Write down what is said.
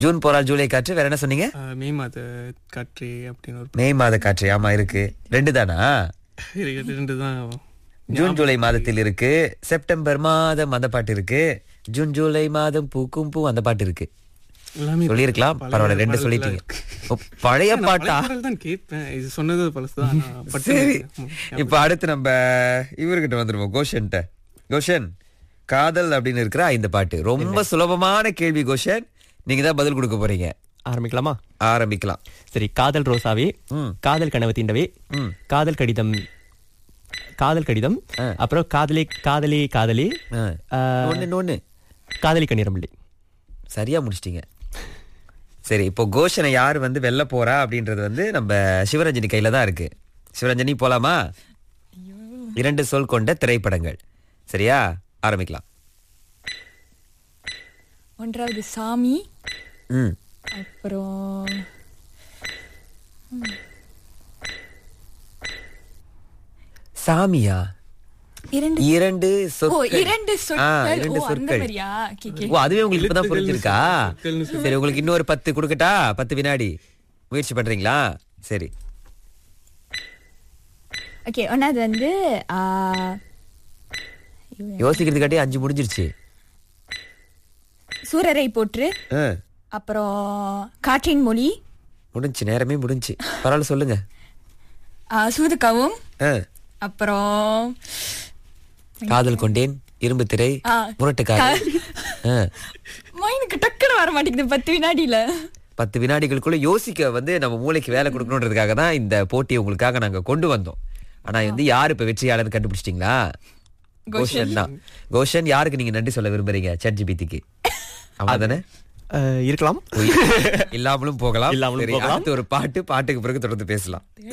June போறால் July காற்று வேற என்ன சொன்னீங்க ஆஹ் மே மாத காற்று அப்படின்னு ஒரு மே மாத காற்று ஆமா இருக்கு ரெண்டு தானா இருக்கு ரெண்டு தான் ஜூன் ஜூலை மாதத்தில் இருக்கு செப்டம்பர் மாதம் அந்த பாட்டு இருக்கு ஜூன் ஜூலை மாதம் பூக்கும் பூ அந்த பாட்டு இருக்கு எல்லாமே சொல்லியிருக்கலாம் பழைய பரவாயில்ல ரெண்டு பாடல்களா சொல்லிட்டீங்க இருக்கு. ஓ, பழைய நான் பாட்டா பழைய பாடல் தான் கேட்பேன் இது சொன்னது பழசுதான் ஆனா பட்டு சரி ம், இப்ப அடுத்து நம்ம இவர்கிட்ட வந்துருவோம் கோஷன்ட்ட கோஷன் காதல் அப்படின்னு இருக்கிற இந்த பாட்டு ரொம்ப சுலபமான கேள்வி கோஷன் நீங்க தான் பதில் கொடுக்க போறீங்க ஆரம்பிக்கலாமா ஆரம்பிக்கலாம் சரி காதல் ரோசாவே ம். காதல் கனவு தீண்டவே ம். காதல் கடிதம் காதல் கடிதம் ஆ. அப்புறம் காதலி காதலி காதலி ஆ. ஆ, ஒண்ணு ஒண்ணு காதலி கண்ணீரமில்லை சரியா முடிச்சிட்டீங்க சரி இப்போ கோஷனை யார் வந்து வெல்ல போறா அப்படின்றது வந்து நம்ம சிவரஞ்சனி கையில தான் இருக்கு சிவரஞ்சனி போலாமா இரண்டு சொல் கொண்ட திரைப்படங்கள் சரியா ஆரம்பிக்கலாம் ஒன்றாவது சாமி ம் அப்புறம் சாமியா இரண்டு இரண்டு ஓ சொற்கள் இரண்டு ஆ, சொற்கள் இரண்டு ஓ அந்த சொற்கள் மாதிரியா Okay, okay. ஓ அதுவே உங்களுக்கு இப்பதான் எழுத்துக்கள்னு புரிஞ்சிருக்கா எழுத்துக்கள்னு சொல்லு. சரி உங்களுக்கு இன்னொரு பத்து கொடுக்கட்டா பத்து வினாடி முயற்சி பண்றீங்களா சரி ஓகே ஒன்னாவது வந்து ஆ, யோசிக்கிறதுக்காட்டி அஞ்சு முடிஞ்சிருச்சு சூரரை போற்று ஆ, அப்புறம் காற்றின் மொழி முடிஞ்சுச்சு நேரமே முடிஞ்சுச்சு பரவாயில்ல சொல்லுங்க ஆ, சூதுகவும் ஆ, அப்புறம் காதல் கொண்டேன் இரும்பு திரை ஆ, முரட்டுக்காரன் ஆ, மைனுக்கு டக்குன்னு வர மாட்டேங்குது பத்து வினாடியில பத்து வினாடிகளுக்குள்ள யோசிக்க வந்து நம்ம மூளைக்கு வேலை கொடுக்கணுன்றதுக்காக தான் இந்த போட்டியை உங்களுக்காக நாங்க கொண்டு வந்தோம் ஆனா வந்து யார் இப்ப வெற்றியாளர் கண்டுபிடிச்சிட்டீங்களா கோஷன் தான் கோஷன் யாருக்கு நீங்க நன்றி சொல்ல விரும்புறீங்க சட் ஜிபிடிக்கு அவ்வளவுதானே ஆ, இருக்கலாம் இல்லாமலும் போகலாம் இல்லாமலும் சரி, போகலாம். அடுத்து ஒரு பாட்டு பாட்டுக்கு பிறகு தொடர்ந்து பேசலாம்